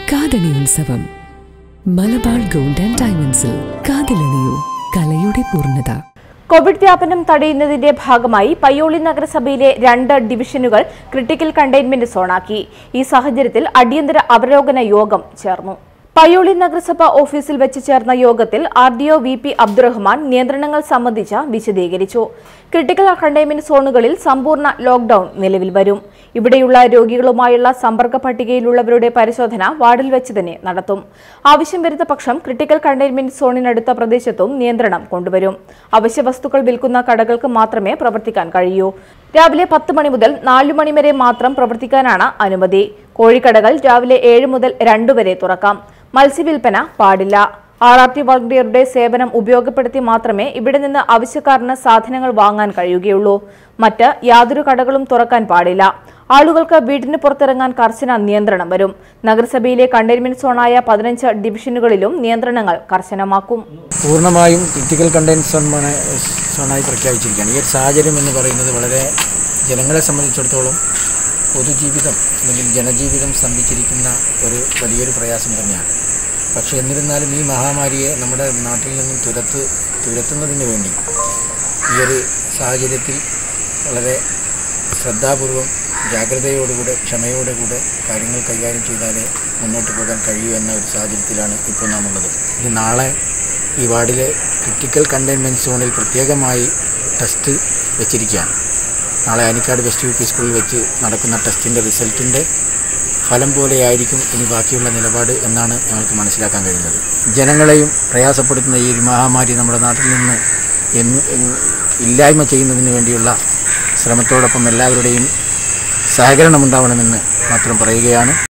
കാതണി ഉത്സവം Malabar gold and ഡയമണ്ട്സിൽ കാതിലണിയൂ കലയുടെ പൂർണ്ണത കോവിഡ് വ്യാപനം തടയുന്നതിന്റെ ഭാഗമായി പയ്യോളി നഗരസഭയിലെ രണ്ട് ഡിവിഷനുകൾ ക്രിട്ടിക്കൽ കണ്ടെയ്ൻമെന്റ് സോണാക്കി ഈ സാഹചര്യത്തിൽ അടിയന്തര അവലോകന യോഗം ചേർന്നു പയ്യോളി നഗരസഭ ഓഫീസിൽ വെച്ച് ചേർന്ന യോഗത്തിൽ R D O V P Abdurahman നിയന്ത്രണങ്ങൾ സംബന്ധിച്ച് വിശദീകരിച്ചു ക്രിട്ടിക്കൽ കണ്ടെയ്ൻമെന്റ് സോണുകളിൽ സമ്പൂർണ്ണ ലോക്ഡൌൺ നിലവിൽ വരും ഇവിടെയുള്ള രോഗികളുമായുള്ള സമ്പർക്ക പട്ടികയിലുള്ളവരുടെ പരിശോധന വാർഡിൽ വെച്ച് തന്നെ നടത്തും ആവശ്യം വരുന്ന പക്ഷം ക്രിട്ടിക്കൽ കണ്ടെയ്ൻമെന്റ് സോണിനടുത്ത പ്രദേശത്തും നിയന്ത്രണം കൊണ്ടുവരും അവശ്യ വസ്തുക്കൾ വിൽക്കുന്ന കടകൾക്ക് മാത്രമേ പ്രവർത്തിക്കാൻ കഴിയൂ രാവിലെ പത്ത് മണി മുതൽ നാലു മണി വരെ മാത്രം പ്രവർത്തിക്കാനാണ് അനുമതി കോഴിക്കടകൾ രാവിലെ ഏഴ് മുതൽ രണ്ടു വരെ തുറക്കാം മത്സ്യവിൽപ്പന പാടില്ല ആർ ആർ ടി വളണ്ടിയറുടെ സേവനം ഉപയോഗപ്പെടുത്തി മാത്രമേ ഇവിടെ നിന്ന് ആവശ്യക്കാരന് സാധനങ്ങൾ വാങ്ങാൻ കഴിയുകയുള്ളൂ മറ്റ് യാതൊരു കടകളും തുറക്കാൻ പാടില്ല ആളുകൾക്ക് വീടിന് പുറത്തിറങ്ങാൻ കർശന നിയന്ത്രണം വരും നഗരസഭയിലെ കണ്ടെയ്ൻമെന്റ് സോണായ പതിനഞ്ച് ഡിവിഷനുകളിലും നിയന്ത്രണങ്ങൾ കർശനമാക്കും പൂർണ്ണമായും ക്രിട്ടിക്കൽ കണ്ടെയ്ൻമെന്റ് സോൺ സോണായി പ്രഖ്യാപിച്ചിരിക്കുകയാണ് ഈ ഒരു സാഹചര്യം എന്ന് പറയുന്നത് വളരെ ജനങ്ങളെ സംബന്ധിച്ചിടത്തോളം പൊതുജീവിതം അല്ലെങ്കിൽ ജനജീവിതം സ്തംഭിച്ചിരിക്കുന്ന ഒരു വലിയൊരു പ്രയാസം തന്നെയാണ് പക്ഷേ എന്നിരുന്നാലും ഈ മഹാമാരിയെ നമ്മുടെ നാട്ടിൽ നിന്നും തുരത്ത് തുരത്തുന്നതിന് വേണ്ടി ഈ ഒരു സാഹചര്യത്തിൽ വളരെ ശ്രദ്ധാപൂർവം ജാഗ്രതയോടുകൂടെ ക്ഷമയോടുകൂടെ കാര്യങ്ങൾ കൈകാര്യം ചെയ്താലേ മുന്നോട്ട് പോകാൻ കഴിയൂ എന്ന ഒരു സാഹചര്യത്തിലാണ് ഇപ്പോൾ നാം ഉള്ളത് ഇനി നാളെ ഈ വാർഡിലെ ക്രിട്ടിക്കൽ കണ്ടെയ്ൻമെൻറ്റ് സോണിൽ പ്രത്യേകമായി ടെസ്റ്റ് വെച്ചിരിക്കുകയാണ് നാളെ ആനിക്കാട് വെസ്റ്റ് യു പി സ്കൂളിൽ വെച്ച് നടക്കുന്ന ടെസ്റ്റിൻ്റെ റിസൾട്ടിൻ്റെ ഫലം പോലെയായിരിക്കും ഇനി ബാക്കിയുള്ള നിലപാട് എന്നാണ് ഞങ്ങൾക്ക് മനസ്സിലാക്കാൻ കഴിയുന്നത് ജനങ്ങളെയും പ്രയാസപ്പെടുത്തുന്ന ഈ ഒരു മഹാമാരി നമ്മുടെ നാട്ടിൽ നിന്ന് എന്ന് എന്ന് ഇല്ലായ്മ ചെയ്യുന്നതിന് വേണ്ടിയുള്ള ശ്രമത്തോടൊപ്പം എല്ലാവരുടെയും സഹകരണമുണ്ടാവണമെന്ന് മാത്രം പറയുകയാണ്